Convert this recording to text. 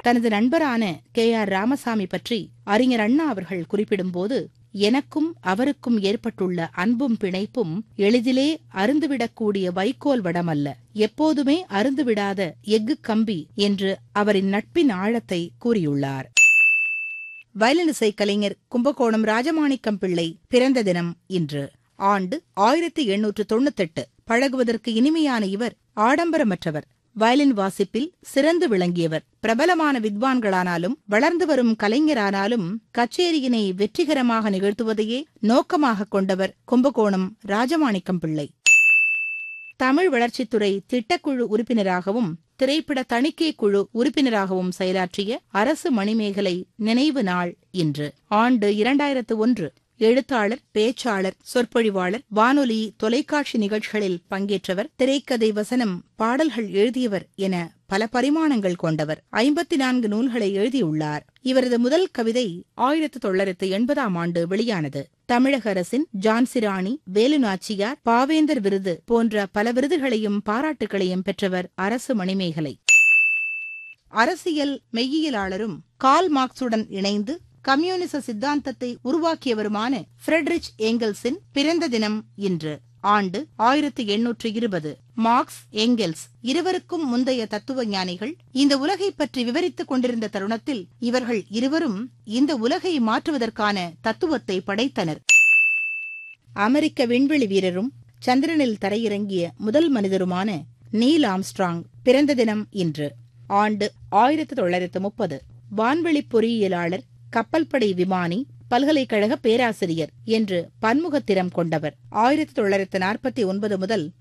தனது நண்பரான K R Ramasamy பற்றி அறிஞர் அண்ணா அவர்கள் குறிப்பிடும்போது எனக்கும் அவருக்கும் ஏற்பட்டுள்ள அன்பும் பிணைப்பும் எளிதிலே அருந்துவிடக்கூடிய வைக்கோல் வடமல்ல எப்போதுமே அருந்துவிடாத எஃகு கம்பி என்று அவரின் நட்பின் ஆழத்தை கூறியுள்ளார் வயலினிசை கலைஞர் கும்பகோணம் ராஜமாணிக்கம் பிள்ளை பிறந்த தினம் இன்று ஆண்டு ஆயிரத்தி எண்ணூற்று தொண்ணூத்தெட்டு பழகுவதற்கு இனிமையான இவர் ஆடம்பரமற்றவர் வயலின் வாசிப்பில் சிறந்து விளங்கியவர் பிரபலமான வித்வான்களானாலும் வளர்ந்து வரும் கலைஞரானாலும் கச்சேரியினை வெற்றிகரமாக நிகழ்த்துவதையே நோக்கமாக கொண்டவர் கும்பகோணம் ராஜமாணிக்கம் பிள்ளை தமிழ் வளர்ச்சித்துறை திட்டக்குழு உறுப்பினராகவும் திரைப்பட தணிக்கை குழு உறுப்பினராகவும் செயலாற்றிய அரசு மணிமேகலை நினைவு நாள் இன்று ஆண்டு இரண்டாயிரத்து ஒன்று எழுத்தாளர் பேச்சாளர் சொற்பொழிவாளர் வானொலி தொலைக்காட்சி நிகழ்ச்சிகளில் பங்கேற்றவர் திரைக்கதை வசனம் பாடல்கள் எழுதியவர் என பல பரிமாணங்கள் கொண்டவர் ஐம்பத்தி நான்கு நூல்களை எழுதியுள்ளார் இவரது முதல் கவிதை ஆயிரத்து தொள்ளாயிரத்து எண்பதாம் ஆண்டு வெளியானது தமிழக அரசின் ஜான்சிராணி வேலுநாச்சியார் பாவேந்தர் விருது போன்ற பல விருதுகளையும் பாராட்டுகளையும் பெற்றவர் அரசு மணிமேகலை அரசியல் மெய்யியலாளரும் கால் மார்க்சுடன் இணைந்து கம்யூனிச சித்தாந்தத்தை உருவாக்கியவருமான ஃபிரெட்ரிச் ஏங்கல்ஸின் பிறந்த தினம் இன்று ஆண்டு ஆயிரத்தி எண்ணூற்று இருபது மார்க்ஸ் ஏங்கெல்ஸ் இருவருக்கும் முந்தைய தத்துவ ஞானிகள் இந்த உலகை பற்றி விவரித்துக் கொண்டிருந்த தருணத்தில் இவர்கள் இருவரும் இந்த உலகை மாற்றுவதற்கான தத்துவத்தை படைத்தனர் அமெரிக்க விண்வெளி வீரரும் சந்திரனில் தரையிறங்கிய முதல் மனிதருமான நீல் ஆம்ஸ்ட்ராங் பிறந்த தினம் இன்று ஆண்டு ஆயிரத்தி தொள்ளாயிரத்து முப்பது வான்வெளி பொறியியலாளர் கப்பல் படை விமானி பல்கலைக்கழக பேராசிரியர் என்று பன்முகத்திறம் கொண்டவர் ஆயிரத்தி தொள்ளாயிரத்து நாற்பத்தி ஒன்பது முதல்